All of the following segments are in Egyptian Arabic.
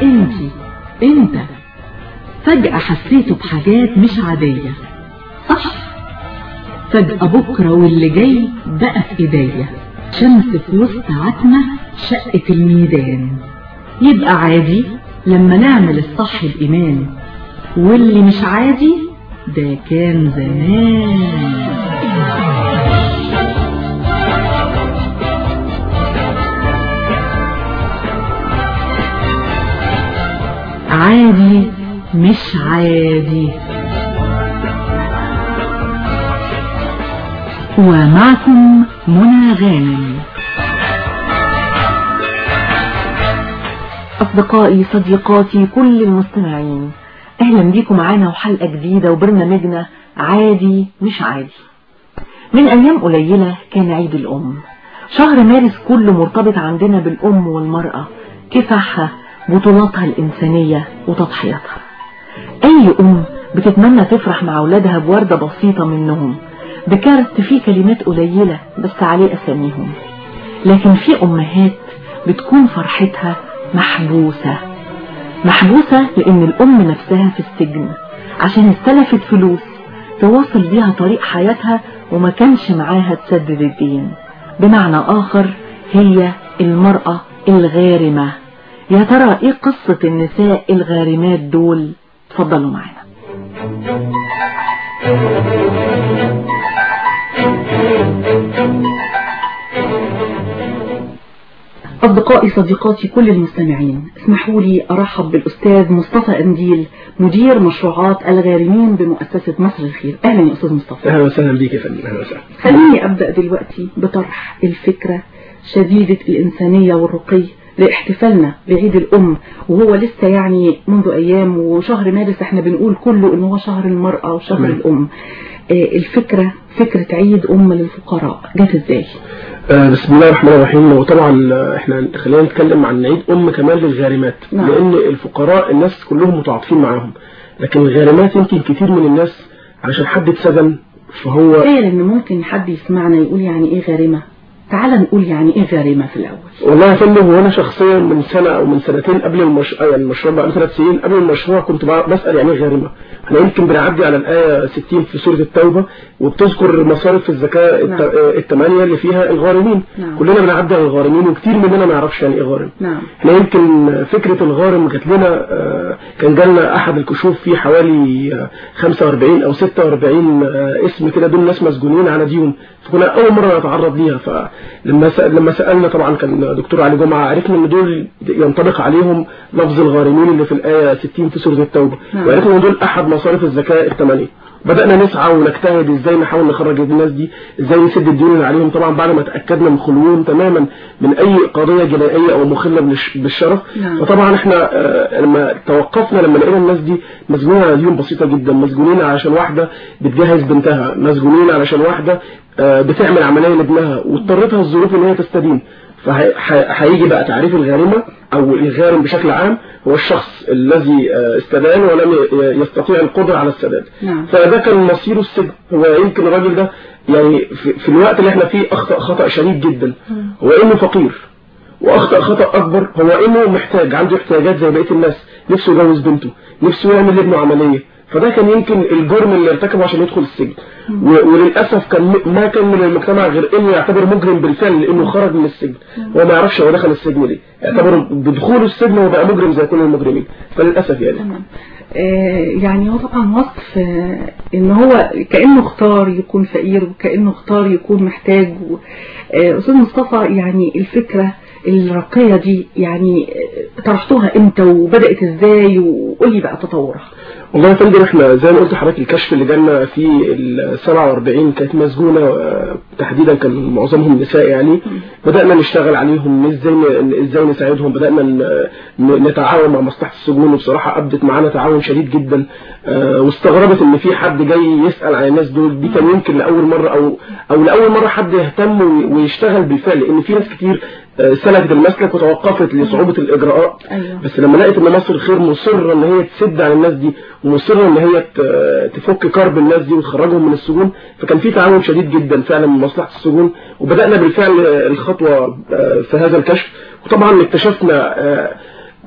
انتي انت فجأة حسيتوا بحاجات مش عادية صح فجأة بكرة واللي جاي بقى في ايديا شمس في وسط عتمة شقة الميدان يبقى عادي لما نعمل الصح بإيمان واللي مش عادي ده كان زمان عادي مش عادي ومعكم منى غانم أصدقائي صديقاتي كل المستمعين أهلا بيكم معانا وحلقة جديدة وبرنامجنا عادي مش عادي من أيام قليلة كان عيد الأم شهر مارس كله مرتبط عندنا بالأم والمرأة كفاحها بطولاتها الإنسانية وتضحياتها أي أم بتتمنى تفرح مع أولادها بوردة بسيطة منهم بكارت فيه كلمات قليلة بس عليه أساميهم لكن في أمهات بتكون فرحتها محبوسة محبوسة لأن الأم نفسها في السجن عشان استلفت فلوس تواصل بيها طريق حياتها وما كانش معاها تسدد الدين بمعنى آخر هي المرأة الغارمة يا ترى ايه قصة النساء الغارمات دول تفضلوا معانا أصدقائي صديقاتي كل المستمعين اسمحوا لي أرحب بالأستاذ مصطفى أنديل مدير مشروعات الغارمين بمؤسسة مصر الخير أهلا يا أستاذ مصطفى أهلا وسهلا بيك يا فندم أهلا وسهلا خليني أبدأ دلوقتي بطرح الفكرة شديدة الإنسانية والرقي لاحتفالنا بعيد الأم وهو لسه يعني منذ أيام وشهر مارس احنا بنقول كله إن هو شهر المرأة وشهر مم. الأم آه، الفكرة فكرة عيد أم للفقراء جت ازاي؟ آه بسم الله الرحمن الرحيم وطبعا آه، احنا خلينا نتكلم عن عيد أم كمان للغارمات نعم. لأن الفقراء الناس كلهم متعاطفين معاهم لكن الغارمات يمكن كتير من الناس علشان حد اتسجن فهو تخيل ان ممكن حد يسمعنا يقول يعني ايه غارمة تعال نقول يعني ايه غارمة في الأول والله يا فندم وانا شخصيا من سنه او من سنتين قبل المش... يعني المشروع بقى ثلاث سنين قبل المشروع كنت بقى بسال يعني ايه غارمه احنا يمكن بنعدي على الايه 60 في سوره التوبه وبتذكر مصارف الزكاه الت... نعم. آه، الثمانيه اللي فيها الغارمين نعم. كلنا بنعدي على الغارمين وكتير مننا ما يعرفش يعني ايه غارم نعم احنا يمكن فكرة الغارم جات لنا آه، كان جالنا احد الكشوف فيه حوالي آه، 45 او 46 آه، اسم كده دول ناس مسجونين على ديون فكنا اول مرة نتعرض ليها فلما سأل لما سألنا طبعا كان دكتور علي جمعة عرفنا ان دول ينطبق عليهم لفظ الغارمين اللي في الآية 60 في سورة التوبة نعم. وعرفنا ان دول احد مصارف الزكاة الثمانية بدأنا نسعى ونجتهد ازاي نحاول نخرج الناس دي ازاي نسد الديون اللي عليهم طبعا بعد ما تأكدنا من خلوهم تماما من اي قضية جنائية او مخلة بالش- بالشرف نعم. فطبعا احنا آه، لما توقفنا لما لقينا الناس دي مسجونين على ديون بسيطة جدا مسجونين علشان واحدة بتجهز بنتها مسجونين علشان واحدة آه، بتعمل عملية لابنها واضطرتها الظروف ان هي تستدين فهيجي بقى تعريف الغارمة او الغارم بشكل عام هو الشخص الذي آه، استدان ولم ي- يستطيع القدرة على السداد نعم فده كان مصيره السجن هو يمكن الراجل ده يعني في, في الوقت اللي احنا فيه اخطأ خطأ شديد جدا هو انه فقير واخطأ خطأ اكبر هو انه محتاج عنده احتياجات زي بقية الناس نفسه يجوز بنته نفسه يعمل لابنه عملية فده كان يمكن الجرم اللي ارتكبه عشان يدخل السجن و- وللأسف كان م- ما كان من المجتمع غير انه يعتبر مجرم بالفعل لانه خرج من السجن هو ما يعرفش هو دخل السجن ليه يعتبر بدخوله السجن هو بقى مجرم زي كل المجرمين فللأسف يعني تمام آه، يعني هو طبعا وصف آه، ان هو كأنه اختار يكون فقير وكأنه اختار يكون محتاج و- آه، أستاذ مصطفى يعني الفكرة الرقية دي يعني آه، طرحتوها امتى وبدأت ازاي وقولي بقى تطورها والله يا فندم احنا زي ما قلت لحضرتك الكشف اللي جالنا في ال 47 كانت مسجونه آه، تحديدا كان معظمهم نساء يعني بدانا نشتغل عليهم ازاي ن- ازاي نساعدهم بدانا ن- ن- نتعاون مع مصلحه السجون وبصراحه ابدت معانا تعاون شديد جدا آه، واستغربت ان في حد جاي يسال عن الناس دول دي كان يمكن لاول مره او او لاول مره حد يهتم وي- ويشتغل بالفعل لان في ناس كتير آه، سلكت المسلك وتوقفت لصعوبه الاجراءات أيوة. بس لما لقيت ان مصر الخير مصره ان هي تسد على الناس دي ومصره ان هي ت- تفك كرب الناس دي وتخرجهم من السجون فكان في تعاون شديد جدا فعلا من مصلحه السجون وبدانا بالفعل آه، الخطوه آه، في هذا الكشف وطبعا اكتشفنا آه،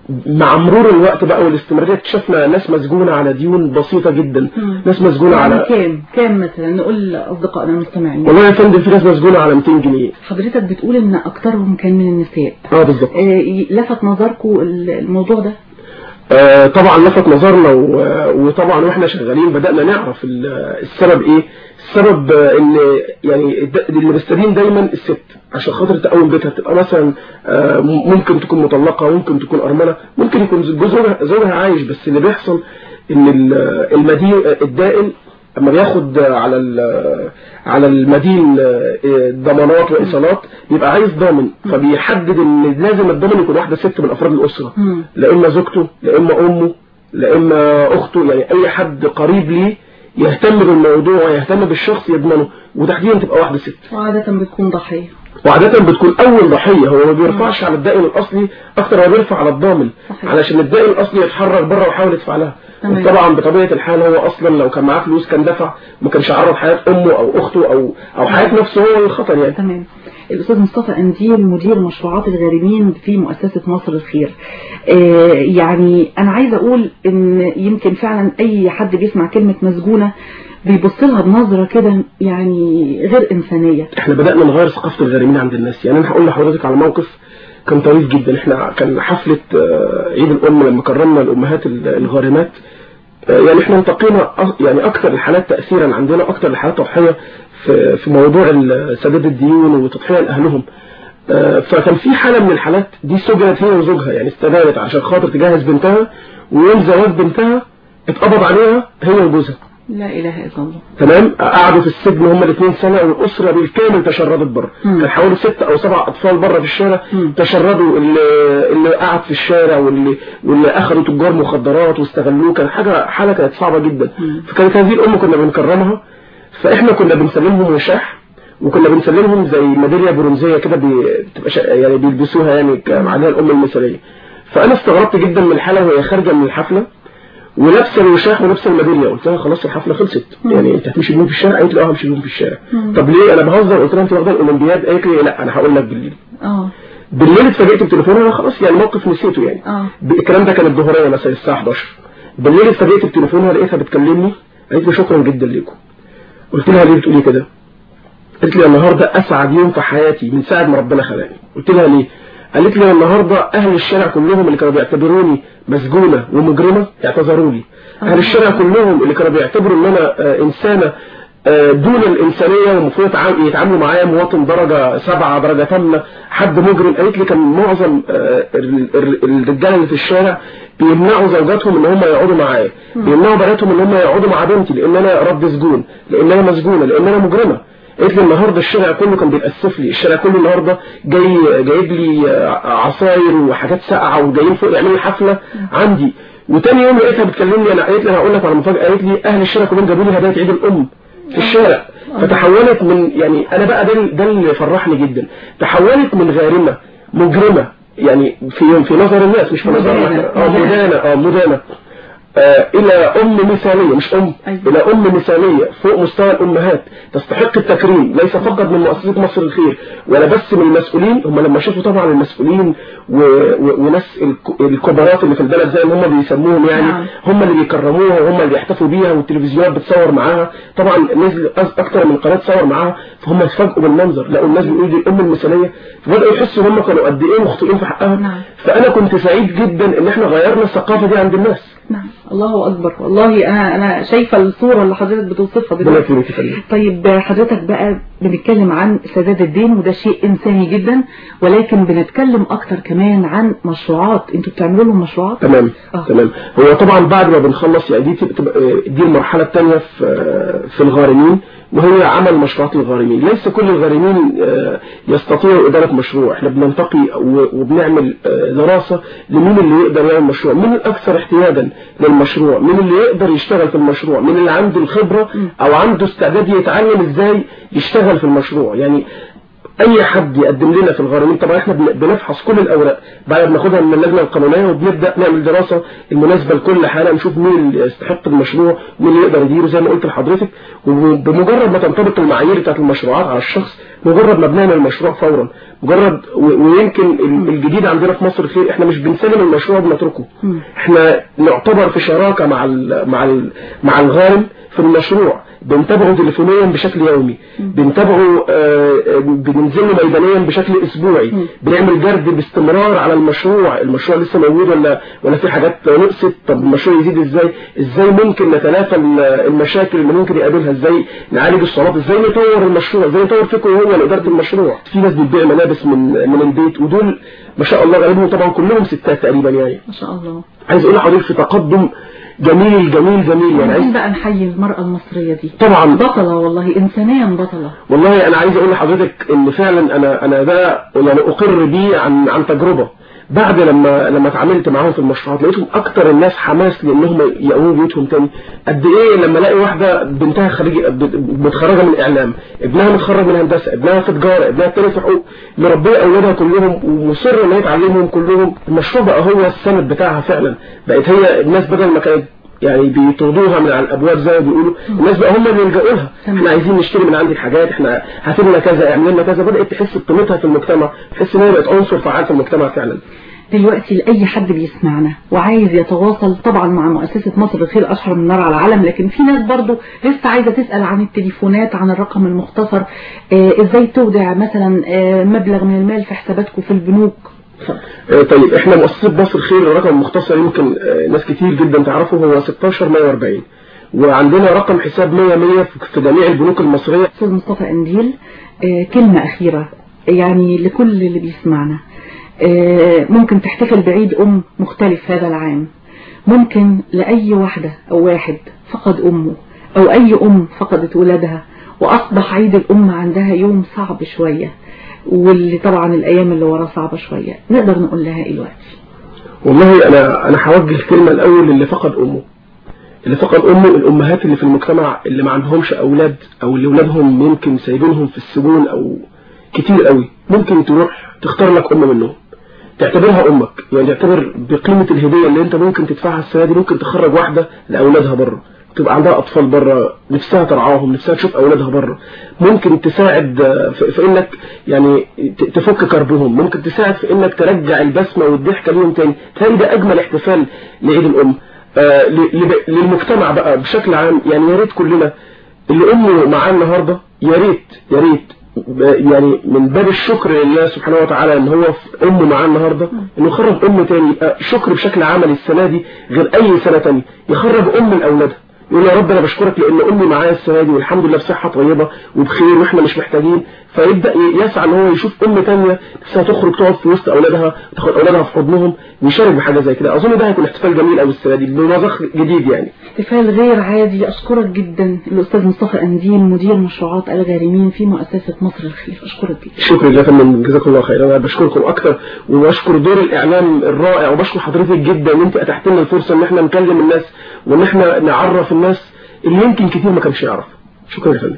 مع مرور الوقت بقى والاستمرارية اكتشفنا ناس مسجونة على ديون بسيطة جدا مم. ناس مسجونة يعني على كام كام مثلا نقول لأصدقائنا المستمعين والله يا فندم في ناس مسجونة على 200 جنيه حضرتك بتقول ان اكترهم كان من النساء اه بالظبط آه، ي- لفت نظركم الموضوع ده آه، طبعا لفت نظرنا و- وطبعا واحنا شغالين بدأنا نعرف ال- السبب ايه السبب آه، ان يعني الد- اللي بيستدين دايما الست عشان خاطر تقوم بيتها تبقى مثلا آه، م- ممكن تكون مطلقة ممكن تكون أرملة ممكن يكون زوجها زوجها عايش بس اللي بيحصل ان ال- المدين الدائن اما بياخد على ال- على المدين آه، ضمانات وايصالات بيبقى عايز ضامن فبيحدد ان لازم الضامن يكون واحده ست من افراد الاسره مم. لا اما زوجته لا اما امه لا اما اخته يعني اي حد قريب ليه يهتم بالموضوع ويهتم بالشخص يضمنه وتحديدا تبقى واحده ست وعادة بتكون ضحية وعادة بتكون أول ضحية هو ما بيرفعش على الدائن الأصلي أكتر ما بيرفع على الضامن صحيح. علشان الدائن الأصلي يتحرك بره ويحاول يدفع لها تمام. طبعا بطبيعة الحال هو أصلا لو كان معاه فلوس كان دفع ما كانش عرض حياة أمه أو أخته أو أو حياة نفسه هو للخطر يعني تمام الأستاذ مصطفى أنديل مدير مشروعات الغارمين في مؤسسة مصر الخير آه، يعني أنا عايزة أقول إن يمكن فعلا أي حد بيسمع كلمة مسجونة بيبص لها بنظرة كده يعني غير إنسانية احنا بدأنا نغير ثقافة الغارمين عند الناس يعني انا هقول لحضرتك على موقف كان طريف جدا احنا كان حفلة آه، عيد الام لما كرمنا الامهات ال- الغارمات آه، يعني احنا انتقينا أ- يعني اكتر الحالات تأثيرا عندنا اكتر الحالات تضحية في في موضوع ال- سداد الديون وتضحية لاهلهم آه، فكان في حالة من الحالات دي سجنت هي وزوجها يعني استدانت عشان خاطر تجهز بنتها ويوم زواج بنتها اتقبض عليها هي وجوزها لا إله إلا الله تمام قعدوا في السجن هما الاثنين سنة والأسرة بالكامل تشردت بره مم. كان حوالي ست أو سبع أطفال بره في الشارع مم. تشردوا اللي, اللي قعد في الشارع واللي, واللي أخذوا تجار مخدرات واستغلوه كان حاجة حالة كانت صعبة جدا مم. فكانت هذه الأم كنا بنكرمها فإحنا كنا بنسلمهم وشاح وكنا بنسلمهم زي ميدالية برونزية كده بي- بتبقى شا- يعني بيلبسوها يعني ك- عليها الأم المثالية فأنا استغربت جدا من الحالة وهي خارجة من الحفلة ولابسه الوشاح ولابسه الميداليه قلت لها خلاص الحفله خلصت يعني انت هتمشي بيهم في الشارع قالت لي اه همشي بيهم في الشارع طب ليه انا بهزر قلت لها انت واخده الاولمبياد قالت لي لا انا هقول لك بالليل آه بالليل اتفاجئت بتليفونها أنا خلاص يعني موقف نسيته يعني آه ب- الكلام ده كان الظهريه مثلا الساعه 11 بالليل اتفاجئت بتليفونها لقيتها بتكلمني قالت لي شكرا جدا ليكم قلت لها ليه بتقولي كده قالت لي النهارده اسعد يوم في حياتي من ساعه ما ربنا خلقني قلت لها ليه قالت لي النهارده اهل الشارع كلهم اللي كانوا بيعتبروني مسجونه ومجرمه اعتذروا لي اهل الشارع كلهم اللي كانوا بيعتبروا ان انا آه، انسانه آه، دون الإنسانية ومفروض يتعام- يتعاملوا معايا مواطن درجة سبعة درجة ثامنة حد مجرم قالت لي كان معظم آه، ال- ال- الرجالة اللي في الشارع بيمنعوا زوجاتهم ان هم يقعدوا معايا بيمنعوا بناتهم ان هم يقعدوا مع بنتي لان انا رب سجون لان انا مسجونة لان انا مجرمة قالت لي النهارده الشارع كله كان بيتأسف لي الشارع كله النهارده جاي جايب لي آه، عصاير وحاجات ساقعه وجايين فوق يعملوا لي حفله عندي وتاني يوم لقيتها بتكلمني انا قالت لي انا هقول لك على مفاجاه قالت لي اهل الشارع كلهم جابوا لي هدايا عيد الام في الشارع فتحولت من يعني انا بقى ده ده اللي فرحني جدا تحولت من غارمه مجرمه يعني في في نظر الناس مش في نظرنا مدانة. احنا اه مدانه اه مدانه آه الى ام مثاليه مش ام أيوة. الى ام مثاليه فوق مستوى الامهات تستحق التكريم ليس فقط من مؤسسه مصر الخير ولا بس من المسؤولين هم لما شافوا طبعا المسؤولين و... و... وناس الك... الكبارات اللي في البلد زي ما هم بيسموهم يعني نعم. هم اللي بيكرموها وهم اللي بيحتفوا بيها والتلفزيونات بتصور معاها طبعا نزل أز- اكتر من قناه تصور معاها فهم اتفاجئوا بالمنظر لقوا الناس بيقولوا دي الام المثاليه فبداوا يحسوا هم كانوا قد ايه مخطئين في حقها نعم. فانا كنت سعيد جدا ان احنا غيرنا الثقافه دي عند الناس نعم الله أكبر والله أنا أنا شايفة الصورة اللي حضرتك بتوصفها ربنا دلوقتي يكرمك يا فندم. طيب حضرتك بقى بنتكلم عن سداد الدين وده شيء إنساني جدا ولكن بنتكلم أكتر كمان عن مشروعات أنتوا بتعملوا لهم مشروعات تمام آه. تمام هو طبعا بعد ما بنخلص يعني دي تبقى دي المرحله الثانيه في في الغارمين وهي عمل مشروعات الغارمين ليس كل الغارمين آه، يستطيعوا اداره مشروع احنا بننتقي و- وبنعمل آه، دراسه لمين اللي يقدر يعمل مشروع مين الاكثر احتياجا للمشروع مين اللي يقدر يشتغل في المشروع مين اللي عنده الخبره او عنده استعداد يتعلم ازاي يشتغل في المشروع يعني اي حد يقدم لنا في الغرامين طبعا احنا بن- بنفحص كل الاوراق بعد ما بناخدها من اللجنه القانونيه وبنبدا نعمل دراسه المناسبه لكل حاله نشوف مين اللي يستحق المشروع مين اللي يقدر يديره زي ما قلت لحضرتك وبمجرد ما تنطبق المعايير بتاعت المشروعات على الشخص مجرد ما بنعمل المشروع فورا مجرد و- ويمكن ال- الجديد عندنا في مصر خير احنا مش بنسلم المشروع بنتركه احنا نعتبر في شراكه مع ال مع ال مع الغارم في المشروع بنتابعه تليفونيا بشكل يومي بنتابعه آه، آه، بننزل له ميدانيا بشكل اسبوعي بنعمل جرد باستمرار على المشروع المشروع لسه موجود ولا ولا في حاجات نقصت طب المشروع يزيد ازاي ازاي ممكن نتلافى ال- المشاكل اللي ممكن يقابلها ازاي نعالج الصعوبات ازاي نطور المشروع ازاي نطور فكره هو لاداره المشروع في ناس بتبيع ملابس من من البيت ودول ما شاء الله غالبهم طبعا كلهم ستات تقريبا يعني ما شاء الله عايز اقول لحضرتك في تقدم جميل جميل جميل يعني عايزين عايز بقى نحيي المرأة المصرية دي طبعا بطلة والله إنسانيا بطلة والله انا عايز اقول لحضرتك ان فعلا انا انا ده يعني اقر بيه عن عن تجربه بعد لما لما اتعاملت معاهم في المشروعات لقيتهم اكتر الناس حماس لانهم يقوموا بيوتهم تاني قد ايه لما الاقي واحده بنتها خريجه ب- متخرجه من اعلام ابنها متخرج من هندسه ابنها في تجاره ابنها التاني في حقوق مربيه اولادها كلهم ومصر ان هي تعلمهم كلهم المشروع بقى هو السند بتاعها فعلا بقت هي الناس بدل ما كانت يعني بيطردوها من على الابواب زي ما بيقولوا الناس بقى هم اللي يلجأوا لها تمام. احنا عايزين نشتري من عندك حاجات احنا هات لنا كذا اعمل لنا كذا بدات تحس بقيمتها في المجتمع تحس ان هي بقت عنصر فعال في المجتمع فعلا دلوقتي لأي حد بيسمعنا وعايز يتواصل طبعا مع مؤسسة مصر الخير أشهر من نار على العالم لكن في ناس برضو لسه عايزة تسأل عن التليفونات عن الرقم المختصر آه ازاي تودع مثلا آه مبلغ من المال في حساباتكم في البنوك اتفضل. آه، طيب احنا مؤسسه مصر خير الرقم المختصر يمكن آه، ناس كتير جدا تعرفه هو 16 140 وعندنا رقم حساب 100 100 في جميع البنوك المصريه أستاذ مصطفى أنديل آه كلمة أخيرة يعني لكل اللي بيسمعنا آه ممكن تحتفل بعيد أم مختلف هذا العام ممكن لأي واحدة أو واحد فقد أمه أو أي أم فقدت ولادها وأصبح عيد الأم عندها يوم صعب شوية واللي طبعا الأيام اللي وراه صعبة شوية نقدر نقول لها إيه دلوقتي والله انا انا هوجه الكلمه الاول للي فقد امه اللي فقد امه الامهات اللي في المجتمع اللي ما عندهمش اولاد او اللي اولادهم يمكن سايبينهم في السجون او كتير قوي ممكن تروح تختار لك ام منهم تعتبرها امك يعني تعتبر بقيمه الهديه اللي انت ممكن تدفعها السنه دي ممكن تخرج واحده لاولادها بره تبقى عندها اطفال بره نفسها ترعاهم نفسها تشوف اولادها بره ممكن تساعد آه، في في انك يعني ت- تفك كربهم ممكن تساعد في انك ترجع البسمه والضحكه ليهم تاني تاني ده اجمل احتفال لعيد الام آه، ل- لب- للمجتمع بقى بشكل عام يعني يا ريت كلنا اللي امه معاه النهارده يا ريت يا ريت ب- يعني من باب الشكر لله سبحانه وتعالى ان هو في امه معاه النهارده انه يخرج ام تاني يبقى شكر بشكل عملي السنه دي غير اي سنه تانية يخرج ام لاولادها يقول يا رب انا بشكرك لان امي معايا السنه دي والحمد لله بصحه طيبه وبخير واحنا مش محتاجين فيبدا ي- يسعى ان هو يشوف ام تانية نفسها تخرج تقعد في وسط اولادها تاخد اولادها في حضنهم ويشارك بحاجه زي كده اظن ده هيكون احتفال جميل قوي السنه دي بمذاق جديد يعني احتفال غير عادي أشكرك جدا الأستاذ مصطفى أنديل مدير مشروعات الغارمين في مؤسسة مصر الخير أشكرك جدا شكرا لله فندم جزاكم الله خير انا بشكركم اكتر وبشكر دور الاعلام الرائع وبشكر حضرتك جدا ان انت اتحت لنا الفرصه ان احنا نكلم الناس وان احنا نعرف الناس اللي يمكن كتير ما كانش يعرف شكرا يا فندم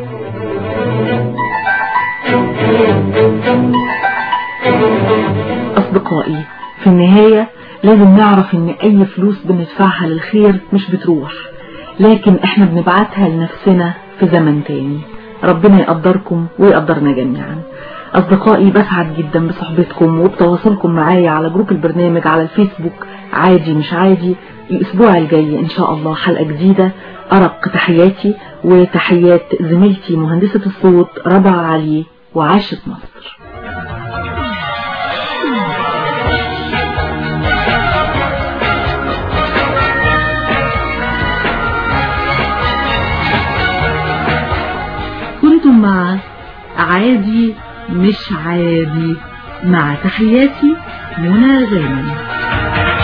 أصدقائي في النهاية لازم نعرف إن أي فلوس بندفعها للخير مش بتروح لكن إحنا بنبعتها لنفسنا في زمن تاني ربنا يقدركم ويقدرنا جميعا أصدقائي بسعد جدا بصحبتكم وبتواصلكم معايا على جروب البرنامج على الفيسبوك عادي مش عادي الأسبوع الجاي إن شاء الله حلقة جديدة أرق تحياتي وتحيات زميلتي مهندسة الصوت ربع علي وعاشت مصر كنتم مع عادي مش عادي مع تحياتي منى غانم